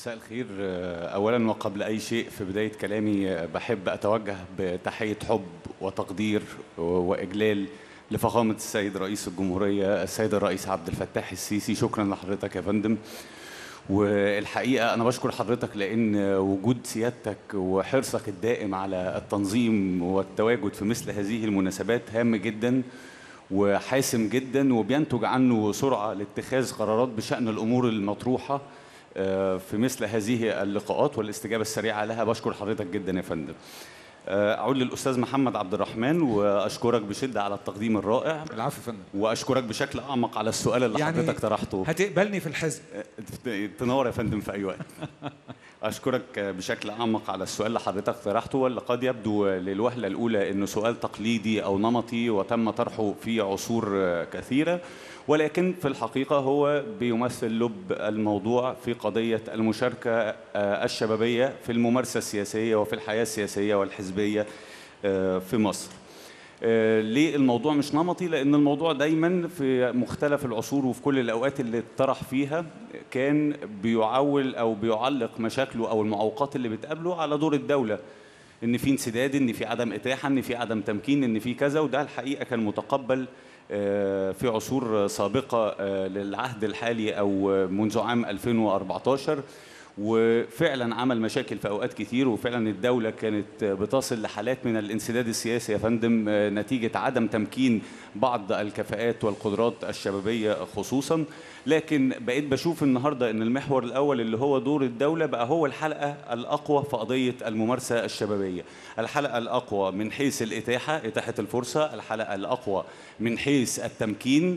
مساء الخير اولا وقبل اي شيء في بدايه كلامي بحب اتوجه بتحيه حب وتقدير واجلال لفخامه السيد رئيس الجمهوريه السيد الرئيس عبد الفتاح السيسي شكرا لحضرتك يا فندم والحقيقه انا بشكر حضرتك لان وجود سيادتك وحرصك الدائم على التنظيم والتواجد في مثل هذه المناسبات هام جدا وحاسم جدا وبينتج عنه سرعه لاتخاذ قرارات بشان الامور المطروحه في مثل هذه اللقاءات والاستجابه السريعه لها بشكر حضرتك جدا يا فندم. اعود للاستاذ محمد عبد الرحمن واشكرك بشده على التقديم الرائع العفو يا فندم واشكرك بشكل اعمق على السؤال اللي يعني حضرتك طرحته هتقبلني في الحزب تنور يا فندم في اي وقت اشكرك بشكل اعمق على السؤال اللي حضرتك طرحته واللي قد يبدو للوهله الاولى انه سؤال تقليدي او نمطي وتم طرحه في عصور كثيره ولكن في الحقيقه هو بيمثل لب الموضوع في قضيه المشاركه الشبابيه في الممارسه السياسيه وفي الحياه السياسيه والحزبيه في مصر. ليه الموضوع مش نمطي؟ لأن الموضوع دايما في مختلف العصور وفي كل الأوقات اللي اتطرح فيها كان بيعول أو بيعلق مشاكله أو المعوقات اللي بتقابله على دور الدولة. إن في انسداد، إن في عدم إتاحة، إن في عدم تمكين، إن في كذا وده الحقيقة كان متقبل في عصور سابقة للعهد الحالي أو منذ عام 2014 وفعلا عمل مشاكل في اوقات كتير وفعلا الدوله كانت بتصل لحالات من الانسداد السياسي يا فندم نتيجه عدم تمكين بعض الكفاءات والقدرات الشبابيه خصوصا لكن بقيت بشوف النهارده ان المحور الاول اللي هو دور الدوله بقى هو الحلقه الاقوى في قضيه الممارسه الشبابيه الحلقه الاقوى من حيث الاتاحه اتاحه الفرصه الحلقه الاقوى من حيث التمكين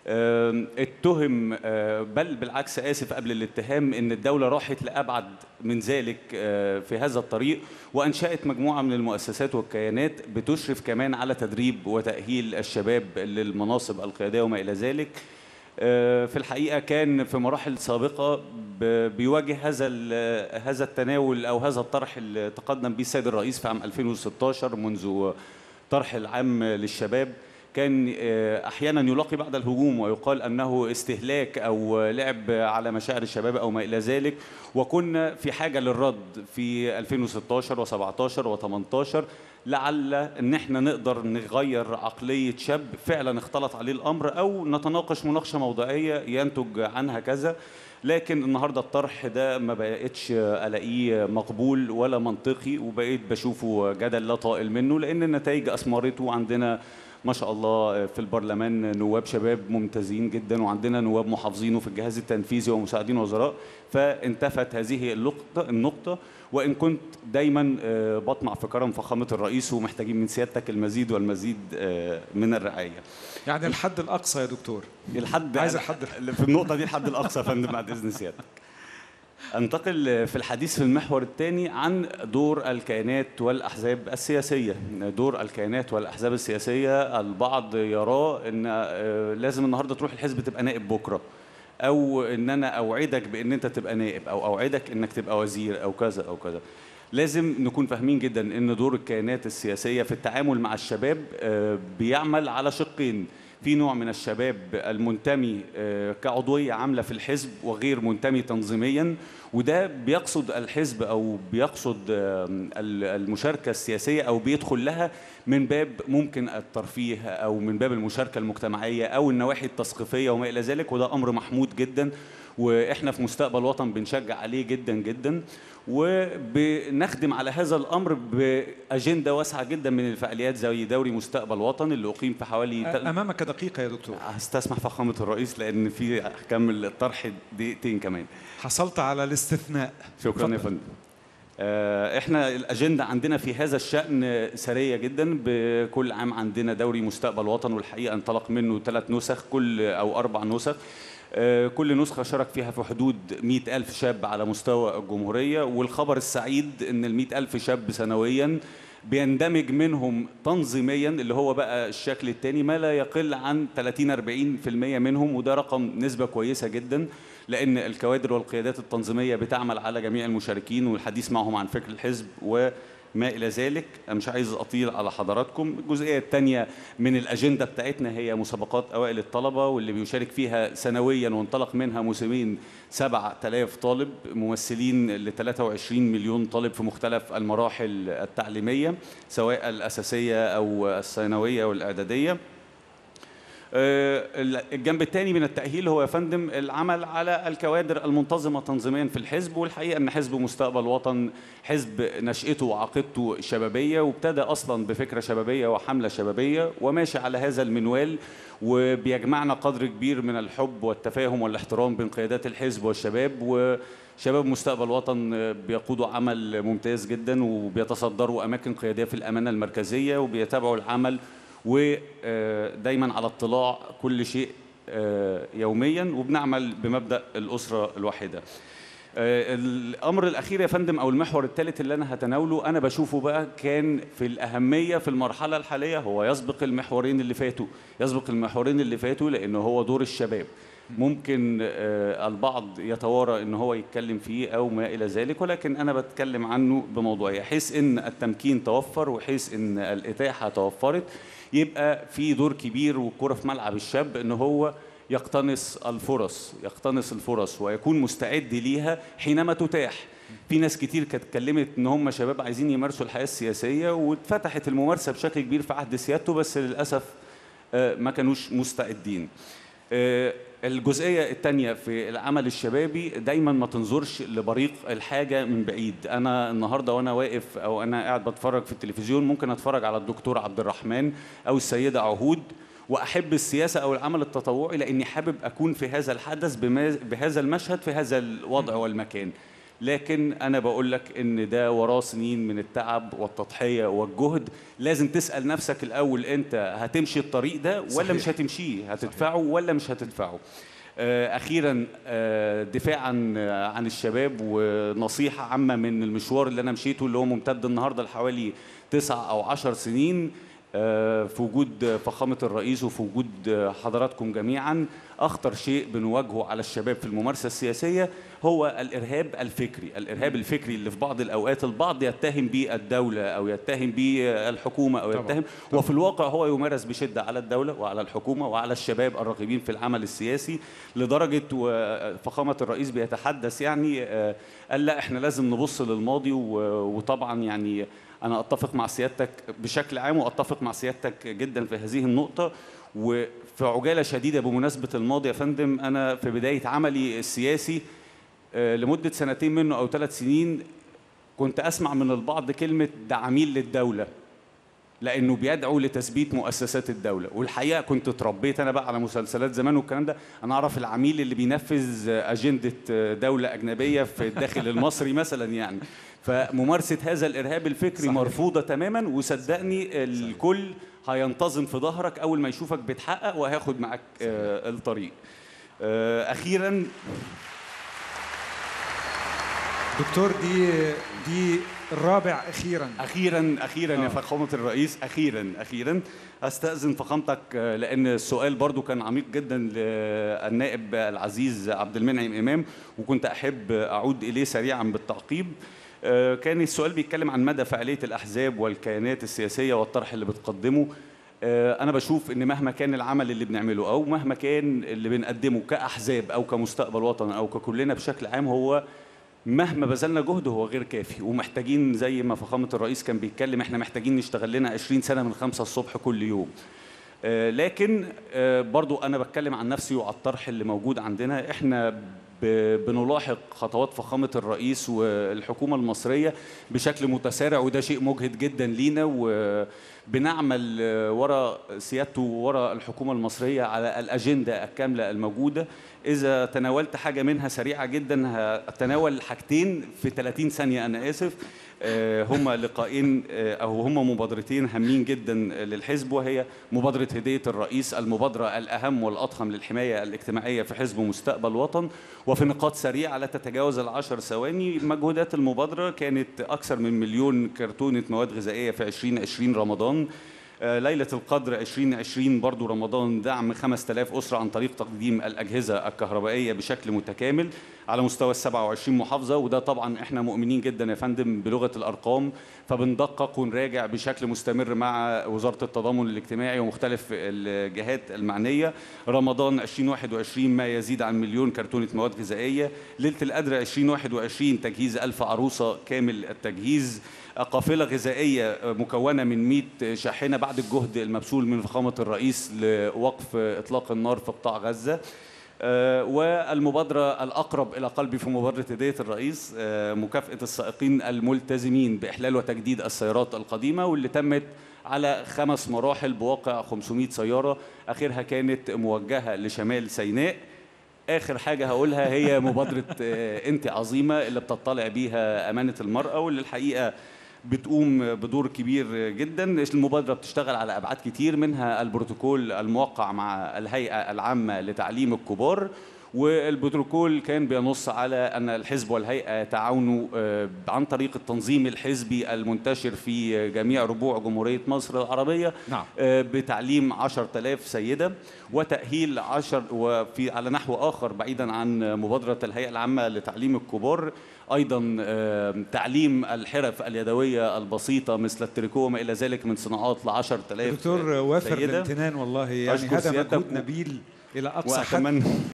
اتهم بل بالعكس اسف قبل الاتهام ان الدوله راحت لابعد من ذلك في هذا الطريق وانشات مجموعه من المؤسسات والكيانات بتشرف كمان على تدريب وتاهيل الشباب للمناصب القياديه وما الى ذلك في الحقيقه كان في مراحل سابقه بيواجه هذا هذا التناول او هذا الطرح اللي تقدم به السيد الرئيس في عام 2016 منذ طرح العام للشباب كان احيانا يلاقي بعد الهجوم ويقال انه استهلاك او لعب على مشاعر الشباب او ما الى ذلك وكنا في حاجه للرد في 2016 و17 و18 لعل ان احنا نقدر نغير عقليه شاب فعلا اختلط عليه الامر او نتناقش مناقشه موضوعيه ينتج عنها كذا لكن النهارده الطرح ده ما بقتش الاقيه مقبول ولا منطقي وبقيت بشوفه جدل لا طائل منه لان النتائج اثمرته عندنا ما شاء الله في البرلمان نواب شباب ممتازين جدا وعندنا نواب محافظين وفي الجهاز التنفيذي ومساعدين وزراء فانتفت هذه النقطة, النقطة وإن كنت دايما بطمع في كرم فخامة الرئيس ومحتاجين من سيادتك المزيد والمزيد من الرعاية يعني الحد الأقصى يا دكتور الحد عايز الحد في النقطة دي الحد الأقصى يا فندم بعد إذن سيادتك انتقل في الحديث في المحور الثاني عن دور الكيانات والاحزاب السياسيه دور الكيانات والاحزاب السياسيه البعض يراه ان لازم النهارده تروح الحزب تبقى نائب بكره او ان انا اوعدك بان انت تبقى نائب او اوعدك انك تبقى وزير او كذا او كذا لازم نكون فاهمين جدا ان دور الكيانات السياسيه في التعامل مع الشباب بيعمل على شقين في نوع من الشباب المنتمي كعضوية عاملة في الحزب وغير منتمي تنظيميا وده بيقصد الحزب أو بيقصد المشاركة السياسية أو بيدخل لها من باب ممكن الترفيه أو من باب المشاركة المجتمعية أو النواحي التثقيفية وما إلى ذلك وده أمر محمود جدا واحنا في مستقبل وطن بنشجع عليه جدا جدا وبنخدم على هذا الامر باجنده واسعه جدا من الفعاليات زي دوري مستقبل وطن اللي اقيم في حوالي امامك دقيقه يا دكتور هستسمح فخامه الرئيس لان في اكمل الطرح دقيقتين كمان حصلت على الاستثناء شكرا يا فندم احنا الاجنده عندنا في هذا الشان سريه جدا بكل عام عندنا دوري مستقبل وطن والحقيقه انطلق منه ثلاث نسخ كل او اربع نسخ كل نسخة شارك فيها في حدود مئة ألف شاب على مستوى الجمهورية والخبر السعيد أن المئة ألف شاب سنويا بيندمج منهم تنظيميا اللي هو بقى الشكل الثاني ما لا يقل عن 30 40% منهم وده رقم نسبة كويسة جدا لأن الكوادر والقيادات التنظيمية بتعمل على جميع المشاركين والحديث معهم عن فكر الحزب و ما إلى ذلك أنا مش عايز أطيل على حضراتكم الجزئية الثانية من الأجندة بتاعتنا هي مسابقات أوائل الطلبة واللي بيشارك فيها سنويا وانطلق منها موسمين 7000 طالب ممثلين ل 23 مليون طالب في مختلف المراحل التعليمية سواء الأساسية أو الثانوية والإعدادية آه، الجنب الثاني من التأهيل هو يا فندم العمل على الكوادر المنتظمة تنظيميا في الحزب والحقيقة أن حزب مستقبل وطن حزب نشأته وعقيدته شبابية وابتدى أصلا بفكرة شبابية وحملة شبابية وماشي على هذا المنوال وبيجمعنا قدر كبير من الحب والتفاهم والاحترام بين قيادات الحزب والشباب وشباب مستقبل وطن بيقودوا عمل ممتاز جدا وبيتصدروا أماكن قيادية في الأمانة المركزية وبيتابعوا العمل ودايما على اطلاع كل شيء آه، يوميا وبنعمل بمبدا الاسره الواحده آه، الامر الاخير يا فندم او المحور الثالث اللي انا هتناوله انا بشوفه بقى كان في الاهميه في المرحله الحاليه هو يسبق المحورين اللي فاتوا يسبق المحورين اللي فاتوا لانه هو دور الشباب ممكن آه، البعض يتوارى ان هو يتكلم فيه او ما الى ذلك ولكن انا بتكلم عنه بموضوعيه حيث ان التمكين توفر وحيث ان الاتاحه توفرت يبقى في دور كبير والكره في ملعب الشاب ان هو يقتنص الفرص يقتنص الفرص ويكون مستعد ليها حينما تتاح في ناس كتير كانت اتكلمت ان هم شباب عايزين يمارسوا الحياه السياسيه واتفتحت الممارسه بشكل كبير في عهد سيادته بس للاسف آه، ما كانوش مستعدين آه، الجزئيه الثانيه في العمل الشبابي دايما ما تنظرش لبريق الحاجه من بعيد انا النهارده وانا واقف او انا قاعد بتفرج في التلفزيون ممكن اتفرج على الدكتور عبد الرحمن او السيده عهود واحب السياسه او العمل التطوعي لاني حابب اكون في هذا الحدث بما- بهذا المشهد في هذا الوضع والمكان لكن انا بقول لك ان ده وراه سنين من التعب والتضحيه والجهد لازم تسال نفسك الاول انت هتمشي الطريق ده ولا صحيح. مش هتمشيه هتدفعه ولا مش هدفعه آه، اخيرا آه، دفاعا آه، عن الشباب ونصيحه عامه من المشوار اللي انا مشيته اللي هو ممتد النهارده لحوالي تسع او عشر سنين آه، في وجود فخامه الرئيس وفي وجود آه، حضراتكم جميعا اخطر شيء بنواجهه على الشباب في الممارسه السياسيه هو الارهاب الفكري الارهاب الفكري اللي في بعض الاوقات البعض يتهم به الدوله او يتهم به الحكومه او طبعاً. يتهم وفي الواقع هو يمارس بشده على الدوله وعلى الحكومه وعلى الشباب الراغبين في العمل السياسي لدرجه وفخامه الرئيس بيتحدث يعني آه، قال لا احنا لازم نبص للماضي و- وطبعا يعني انا اتفق مع سيادتك بشكل عام واتفق مع سيادتك جدا في هذه النقطه وفي عجاله شديده بمناسبه الماضي يا فندم انا في بدايه عملي السياسي آه، لمده سنتين منه او ثلاث سنين كنت اسمع من البعض كلمه ده عميل للدوله لانه بيدعو لتثبيت مؤسسات الدوله والحقيقه كنت اتربيت انا بقى على مسلسلات زمان والكلام ده انا اعرف العميل اللي بينفذ اجنده دوله اجنبيه في الداخل المصري مثلا يعني فممارسه هذا الارهاب الفكري صحيح. مرفوضه تماما وصدقني الكل هينتظم في ظهرك اول ما يشوفك بتحقق وهياخد معاك آه، الطريق آه، اخيرا دكتور دي دي الرابع اخيرا اخيرا اخيرا يا آه. فخامه الرئيس اخيرا اخيرا استاذن فخامتك آه، لان السؤال برضو كان عميق جدا للنائب العزيز عبد المنعم امام وكنت احب اعود اليه سريعا بالتعقيب آه، كان السؤال بيتكلم عن مدى فعاليه الاحزاب والكيانات السياسيه والطرح اللي بتقدمه آه، انا بشوف ان مهما كان العمل اللي بنعمله او مهما كان اللي بنقدمه كاحزاب او كمستقبل وطن او ككلنا بشكل عام هو مهما بذلنا جهد هو غير كافي ومحتاجين زي ما فخامة الرئيس كان بيتكلم احنا محتاجين نشتغل لنا 20 سنة من خمسة الصبح كل يوم آه، لكن آه، برضو أنا بتكلم عن نفسي وعلى الطرح اللي موجود عندنا احنا ب- بنلاحق خطوات فخامة الرئيس والحكومة المصرية بشكل متسارع وده شيء مجهد جدا لينا وبنعمل آه، ورا سيادته ورا الحكومة المصرية على الأجندة الكاملة الموجودة إذا تناولت حاجة منها سريعة جدا هتناول حاجتين في 30 ثانية أنا آسف آه، هما لقاءين آه، أو هما مبادرتين هامين جدا للحزب وهي مبادرة هدية الرئيس المبادرة الأهم والأضخم للحماية الاجتماعية في حزب مستقبل وطن وفي نقاط سريعة لا تتجاوز العشر ثواني مجهودات المبادرة كانت أكثر من مليون كرتونة مواد غذائية في 2020 رمضان آه، ليلة القدر 2020 برضو رمضان دعم 5000 أسرة عن طريق تقديم الأجهزة الكهربائية بشكل متكامل على مستوى ال 27 محافظه وده طبعا احنا مؤمنين جدا يا فندم بلغه الارقام فبندقق ونراجع بشكل مستمر مع وزاره التضامن الاجتماعي ومختلف الجهات المعنيه رمضان 2021 ما يزيد عن مليون كرتونه مواد غذائيه ليله القدر 2021 تجهيز ألف عروسه كامل التجهيز قافله غذائيه مكونه من 100 شاحنه بعد الجهد المبذول من فخامه الرئيس لوقف اطلاق النار في قطاع غزه آه، والمبادرة الأقرب إلى قلبي في مبادرة هدية الرئيس آه، مكافأة السائقين الملتزمين بإحلال وتجديد السيارات القديمة واللي تمت على خمس مراحل بواقع 500 سيارة آخرها كانت موجهة لشمال سيناء آخر حاجة هقولها هي مبادرة آه، أنت عظيمة اللي بتطلع بيها أمانة المرأة واللي الحقيقة بتقوم بدور كبير جدا المبادرة بتشتغل على أبعاد كتير منها البروتوكول الموقع مع الهيئة العامة لتعليم الكبار والبروتوكول كان بينص على أن الحزب والهيئة يتعاونوا آه، عن طريق التنظيم الحزبي المنتشر في جميع ربوع جمهورية مصر العربية نعم. آه، بتعليم 10000 سيدة وتأهيل 10 وفي على نحو آخر بعيدا عن مبادرة الهيئة العامة لتعليم الكبار أيضا آه، تعليم الحرف اليدوية البسيطة مثل التريكو وما إلى ذلك من صناعات ل 10000 دكتور وافر سيدة. الامتنان والله يعني أشكر هذا سيادتك مجهود نبيل الى اقصى حد وأتمنى